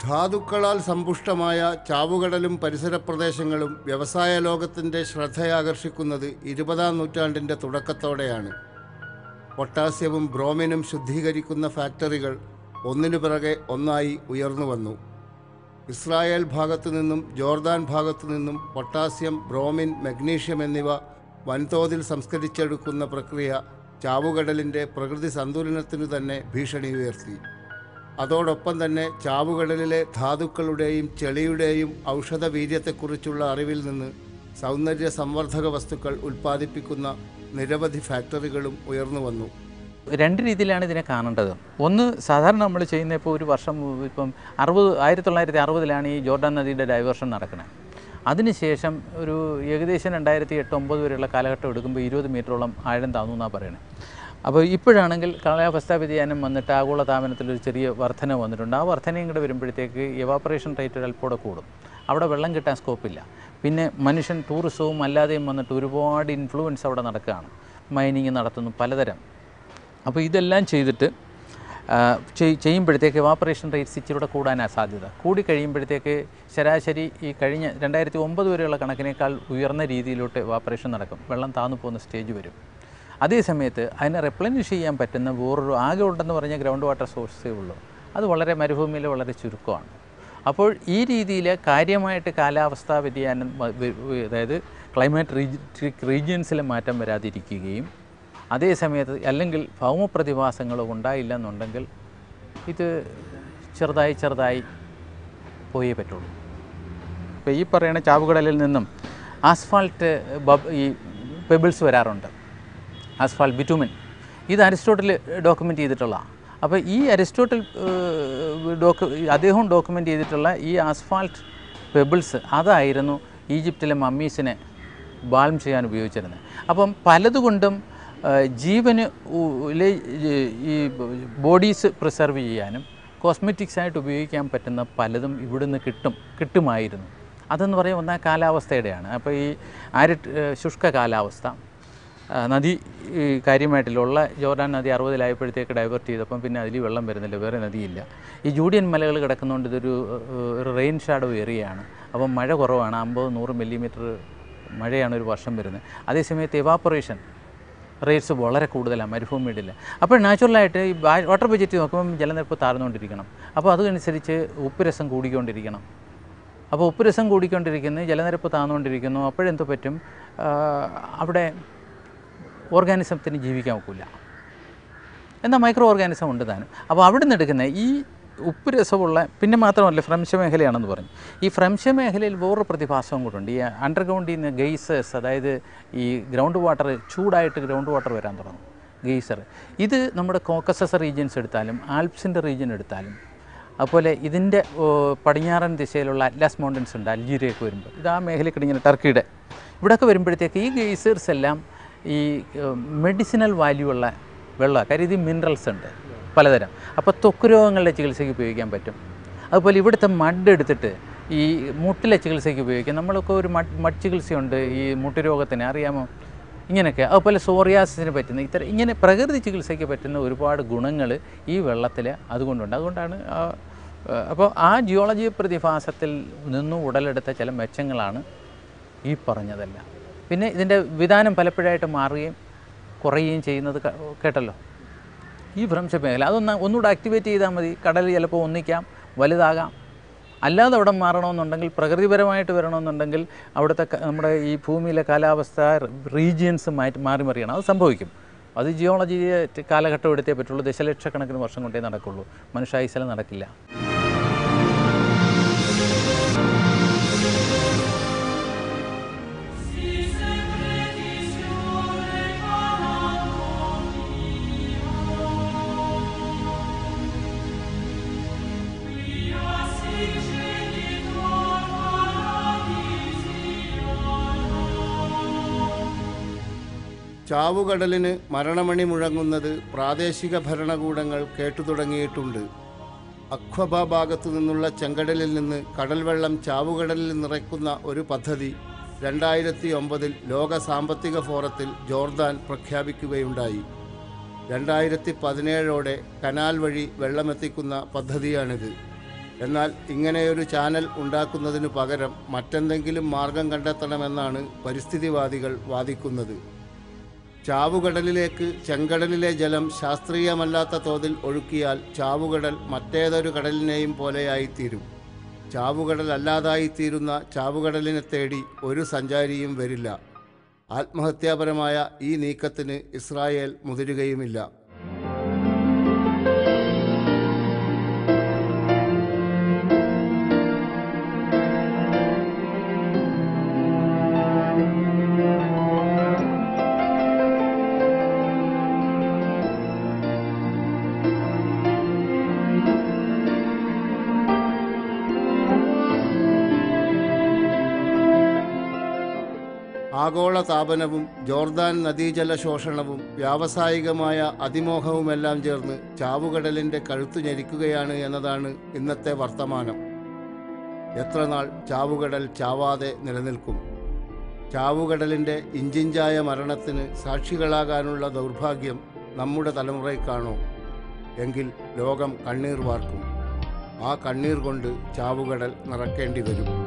ധാതുക്കളാൽ സമ്പുഷ്ടമായ ചാവുകടലും പരിസര പ്രദേശങ്ങളും വ്യവസായ ലോകത്തിൻ്റെ ശ്രദ്ധയാകർഷിക്കുന്നത് ഇരുപതാം നൂറ്റാണ്ടിൻ്റെ തുടക്കത്തോടെയാണ് പൊട്ടാസ്യവും ബ്രോമിനും ശുദ്ധീകരിക്കുന്ന ഫാക്ടറികൾ ഒന്നിനു പിറകെ ഒന്നായി ഉയർന്നു വന്നു ഇസ്രായേൽ ഭാഗത്തു നിന്നും ജോർദാൻ ഭാഗത്തു നിന്നും പൊട്ടാസ്യം ബ്രോമിൻ മഗ്നീഷ്യം എന്നിവ വൻതോതിൽ സംസ്കരിച്ചെടുക്കുന്ന പ്രക്രിയ ചാവുകടലിൻ്റെ പ്രകൃതി സന്തുലനത്തിനു തന്നെ ഭീഷണി ഉയർത്തി അതോടൊപ്പം തന്നെ ചാവുകടലിലെ ധാതുക്കളുടെയും ചെളിയുടെയും ഔഷധ വീര്യത്തെക്കുറിച്ചുള്ള അറിവിൽ നിന്ന് സൗന്ദര്യ സംവർദ്ധക വസ്തുക്കൾ ഉൽപ്പാദിപ്പിക്കുന്ന നിരവധി ഫാക്ടറികളും ഉയർന്നു വന്നു രണ്ട് രീതിയിലാണ് ഇതിനെ കാണേണ്ടത് ഒന്ന് സാധാരണ നമ്മൾ ചെയ്യുന്ന ഇപ്പോൾ ഒരു വർഷം ഇപ്പം അറുപത് ആയിരത്തി തൊള്ളായിരത്തി അറുപതിലാണ് ഈ ജോർഡാൻ നദിയുടെ ഡൈവേർഷൻ നടക്കുന്നത് അതിനുശേഷം ഒരു ഏകദേശം രണ്ടായിരത്തി എട്ട് ഒമ്പത് വരെയുള്ള കാലഘട്ടം എടുക്കുമ്പോൾ ഇരുപത് മീറ്ററോളം ആഴം താന്നു എന്നാണ് പറയുന്നത് അപ്പോൾ ഇപ്പോഴാണെങ്കിൽ കാലാവസ്ഥാ വ്യതിയാനം വന്നിട്ട് ആഗോള താപനത്തിൽ ഒരു ചെറിയ വർധന വന്നിട്ടുണ്ട് ആ വർധനയും കൂടെ വരുമ്പോഴത്തേക്ക് എവാപ്പറേഷൻ റേറ്റ് ഒരു അല്പോടെ കൂടും അവിടെ വെള്ളം കിട്ടാൻ സ്കോപ്പില്ല പിന്നെ മനുഷ്യൻ ടൂറിസവും അല്ലാതെയും വന്നിട്ട് ഒരുപാട് ഇൻഫ്ലുവൻസ് അവിടെ നടക്കുകയാണ് മൈനിങ് നടത്തുന്നു പലതരം അപ്പോൾ ഇതെല്ലാം ചെയ്തിട്ട് ആ, ചെയ്- ചെയ്യുമ്പോഴത്തേക്ക് എവാപ്പറേഷൻ റേറ്റ്സ് ഇച്ചിരൂടെ കൂടാനാണ് സാധ്യത കൂടി കഴിയുമ്പോഴത്തേക്ക് ശരാശരി ഈ കഴിഞ്ഞ രണ്ടായിരത്തി ഒമ്പത് വരെയുള്ള കണക്കിനേക്കാൾ ഉയർന്ന രീതിയിലോട്ട് എവാപ്പറേഷൻ നടക്കും വെള്ളം താന്നു പോകുന്ന സ്റ്റേജ് വരും അതേ സമയത്ത് അതിനെ റെപ്ലനിഷ് ചെയ്യാൻ പറ്റുന്ന വേറൊരു ആകെ ഉണ്ടെന്ന് പറഞ്ഞ ഗ്രൗണ്ട് വാട്ടർ സോഴ്സേ ഉള്ളൂ അത് വളരെ മരുഭൂമിയിൽ വളരെ ചുരുക്കമാണ് അപ്പോൾ ഈ രീതിയിൽ കാര്യമായിട്ട് കാലാവസ്ഥാ വ്യതിയാനം വ- വ- അതായത് ക്ലൈമറ്റ് റീജ് റീജിയൻസിൽ മാറ്റം വരാതിരിക്കുകയും അതേ സമയത്ത് അല്ലെങ്കിൽ ഭൗമപ്രതിഭാസങ്ങൾ ഉണ്ടായില്ല എന്നുണ്ടെങ്കിൽ ഇത് ചെറുതായി ചെറുതായി പോയേ പറ്റുള്ളൂ ഇപ്പോൾ ഈ പറയുന്ന ചാവുകടലിൽ നിന്നും ആസ്ഫാൾട്ട് ബബ് ഈ പെബിൾസ് വരാറുണ്ട് ആസ്ഫാൾട്ട് ബിറ്റുമിൻ ഇത് അരിസ്റ്റോട്ടിൽ ഡോക്യുമെൻ്റ് ചെയ്തിട്ടുള്ളതാണ് അപ്പോൾ ഈ അരിസ്റ്റോട്ടിൽ ഡോക്യു അദ്ദേഹം ഡോക്യുമെൻ്റ് ചെയ്തിട്ടുള്ള ഈ ആസ്ഫാൾട്ട് പെബിൾസ് അതായിരുന്നു ഈജിപ്തിലെ മമ്മീസിനെ ബാൽം ചെയ്യാൻ ഉപയോഗിച്ചിരുന്നത് അപ്പം പലതുകൊണ്ടും ആ, ജീവന് ഉ- ലെ- ഈ ബോഡീസ് പ്രിസർവ് ചെയ്യാനും കോസ്മെറ്റിക്സ് ആയിട്ട് ഉപയോഗിക്കാൻ പറ്റുന്ന പലതും ഇവിടുന്ന് കിട്ടും കിട്ടുമായിരുന്നു അതെന്ന് പറയുമ്പോൾ ഒന്നാ കാലാവസ്ഥയുടെയാണ് അപ്പോൾ ഈ ആര് ശുഷ്ക കാലാവസ്ഥ ആ, നദി ഈ കാര്യമായിട്ടില്ല ജോർഡാൻ നദി അറുപതിലായപ്പോഴത്തേക്ക് ഡൈവേർട്ട് ചെയ്തപ്പം പിന്നെ അതിൽ വെള്ളം വരുന്നില്ല വേറെ നദിയില്ല ഈ ജൂഡിയൻ മലകൾ കിടക്കുന്നതുകൊണ്ട് ഇതൊരു ഏഹ്, ഒരു റെയിൻ ഷാഡോ ഏരിയയാണ് അപ്പം മഴ കുറവാണ് അമ്പത് നൂറ് മില്ലിമീറ്റർ മഴയാണ് ഒരു വർഷം വരുന്നത് അതേസമയത്ത് എവാപ്പറേഷൻ റേറ്റ്സ് വളരെ കൂടുതലാണ് മരുഭൂമിയിടില്ല അപ്പോൾ നാച്ചുറലായിട്ട് ഈ വാട്ടർ ബജറ്റ് നോക്കുമ്പം ജലനിരപ്പ് താഴ്ന്നുകൊണ്ടിരിക്കണം അപ്പോൾ അതനുസരിച്ച് ഉപ്പ് രസം കൂടിക്കൊണ്ടിരിക്കണം അപ്പോൾ ഉപ്പ് രസം കൂടിക്കൊണ്ടിരിക്കുന്നു ജലനിരപ്പ് താഴ്ന്നുകൊണ്ടിരിക്കുന്നു അപ്പോഴെന്ത് പറ്റും ആ, അവിടെ ഓർഗാനിസത്തിന് ജീവിക്കാൻ ഒക്കില്ല എന്നാൽ മൈക്രോ ഓർഗാനിസം ഉണ്ട് താനും അപ്പോൾ അവിടെ നിന്ന് എടുക്കുന്ന ഈ ഉപ്പ് രസമുള്ള പിന്നെ മാത്രമല്ല ഫ്രംശ മേഖലയാണെന്ന് പറഞ്ഞു ഈ ഫ്രംശ മേഖലയിൽ വേറൊരു പ്രതിഭാസവും കൂട്ടുണ്ട് ഈ അണ്ടർഗ്രൗണ്ടിൽ നിന്ന് ഗെയ്സേഴ്സ് അതായത് ഈ ഗ്രൗണ്ട് വാട്ടർ ചൂടായിട്ട് ഗ്രൗണ്ട് വാട്ടർ വരാൻ തുടങ്ങും ഗെയ്സർ ഇത് നമ്മുടെ കോക്കസസ് റീജിയൻസ് എടുത്താലും ആൽപ്സിൻ്റെ റീജിയൻ എടുത്താലും അതുപോലെ ഇതിൻ്റെ ഓ, പടിഞ്ഞാറൻ ദിശയിലുള്ള അറ്റ്ലാസ് മൗണ്ടൻസ് ഉണ്ട് അൽജീരിയയൊക്കെ വരുമ്പോൾ ഇത് ആ മേഖലയ്ക്ക് ഇങ്ങനെ ടർക്കിയുടെ ഇവിടെയൊക്കെ വരുമ്പോഴത്തേക്ക് ഈ ഗെയ്സേഴ്സ് എല്ലാം ഈ മെഡിസിനൽ വാല്യൂ ഉള്ള വെള്ളമാണ് കാര്യം ഇത് മിനറൽസ് ഉണ്ട് പലതരം അപ്പോൾ ത്വക്ക് രോഗങ്ങളുടെ ചികിത്സയ്ക്ക് ഉപയോഗിക്കാൻ പറ്റും അതുപോലെ ഇവിടുത്തെ മഡ് എടുത്തിട്ട് ഈ മുട്ടിലെ ചികിത്സയ്ക്ക് ഉപയോഗിക്കാം നമ്മളൊക്കെ ഒരു മഡ് മഡ് ചികിത്സയുണ്ട് ഈ മുട്ടുരോഗത്തിന് അറിയാമോ ഇങ്ങനെയൊക്കെ അതുപോലെ സോറിയാസിന് പറ്റുന്ന ഇത്തരം ഇങ്ങനെ പ്രകൃതി ചികിത്സയ്ക്ക് പറ്റുന്ന ഒരുപാട് ഗുണങ്ങൾ ഈ വെള്ളത്തിൽ അതുകൊണ്ടുണ്ട് അതുകൊണ്ടാണ് ആ, ആ, അപ്പോൾ ആ ജിയോളജി പ്രതിഭാസത്തിൽ നിന്നും ഉടലെടുത്ത ചില മെച്ചങ്ങളാണ് ഈ പറഞ്ഞതെല്ലാം പിന്നെ ഇതിൻ്റെ വിധാനം പലപ്പോഴായിട്ട് മാറുകയും കുറയുകയും ചെയ്യുന്നത് ക- കേട്ടല്ലോ ഈ ഭ്രംശ മേഖല അതൊന്ന് ഒന്നുകൂടെ ആക്ടിവേറ്റ് ചെയ്താൽ മതി കടൽ ചിലപ്പോൾ ഒന്നിക്കാം വലുതാകാം അല്ലാതെ അവിടെ മാറണമെന്നുണ്ടെങ്കിൽ പ്രകൃതിപരമായിട്ട് വരണമെന്നുണ്ടെങ്കിൽ അവിടുത്തെ ക- നമ്മുടെ ഈ ഭൂമിയിലെ കാലാവസ്ഥ റീജിയൻസ് മാറ്റി മാറി മറിയണം അത് സംഭവിക്കും അത് ജിയോളജി കാലഘട്ടം എടുത്തേ പറ്റുള്ളൂ ദശലക്ഷക്കണക്കിന് വർഷം കൊണ്ടേ നടക്കുള്ളൂ മനുഷ്യായുസല നടക്കില്ല ചാവുകടലിന് മരണമണി മുഴങ്ങുന്നത് പ്രാദേശിക ഭരണകൂടങ്ങൾ കേട്ടുതുടങ്ങിയിട്ടുണ്ട് അഖ്വബ ഭാഗത്തു നിന്നുള്ള ചെങ്കടലിൽ നിന്ന് കടൽവെള്ളം ചാവുകടലിൽ നിറയ്ക്കുന്ന ഒരു പദ്ധതി രണ്ടായിരത്തി ഒമ്പതിൽ ലോക സാമ്പത്തിക ഫോറത്തിൽ ജോർദാൻ പ്രഖ്യാപിക്കുകയുണ്ടായി രണ്ടായിരത്തി പതിനേഴോടെ കനാൽ വഴി വെള്ളമെത്തിക്കുന്ന പദ്ധതിയാണിത് എന്നാൽ ഇങ്ങനെയൊരു ചാനൽ ഉണ്ടാക്കുന്നതിനു പകരം മറ്റെന്തെങ്കിലും മാർഗം കണ്ടെത്തണമെന്നാണ് പരിസ്ഥിതിവാദികൾ വാദിക്കുന്നത് ചാവുകടലിലേക്ക് ചെങ്കടലിലെ ജലം ശാസ്ത്രീയമല്ലാത്ത തോതിൽ ഒഴുക്കിയാൽ ചാവുകടൽ മറ്റേതൊരു കടലിനെയും പോലെയായിത്തീരും ചാവുകടൽ അല്ലാതായിത്തീരുന്ന ചാവുകടലിനെ തേടി ഒരു സഞ്ചാരിയും വരില്ല ആത്മഹത്യാപരമായ ഈ നീക്കത്തിന് ഇസ്രായേൽ മുതിരുകയുമില്ല ആഗോള താപനവും ജോർദാൻ നദീജല ശോഷണവും വ്യാവസായികമായ അതിമോഹവുമെല്ലാം ചേർന്ന് ചാവുകടലിൻ്റെ കഴുത്തു ഞെരിക്കുകയാണ് എന്നതാണ് ഇന്നത്തെ വർത്തമാനം എത്ര നാൾ ചാവുകടൽ ചാവാതെ നിലനിൽക്കും ചാവുകടലിൻ്റെ ഇഞ്ചിഞ്ചായ മരണത്തിന് സാക്ഷികളാകാനുള്ള ദൗർഭാഗ്യം നമ്മുടെ തലമുറയ്ക്കാണോ എങ്കിൽ ലോകം കണ്ണീർ വാർക്കും ആ കണ്ണീർ കൊണ്ട് ചാവുകടൽ നിറക്കേണ്ടി വരും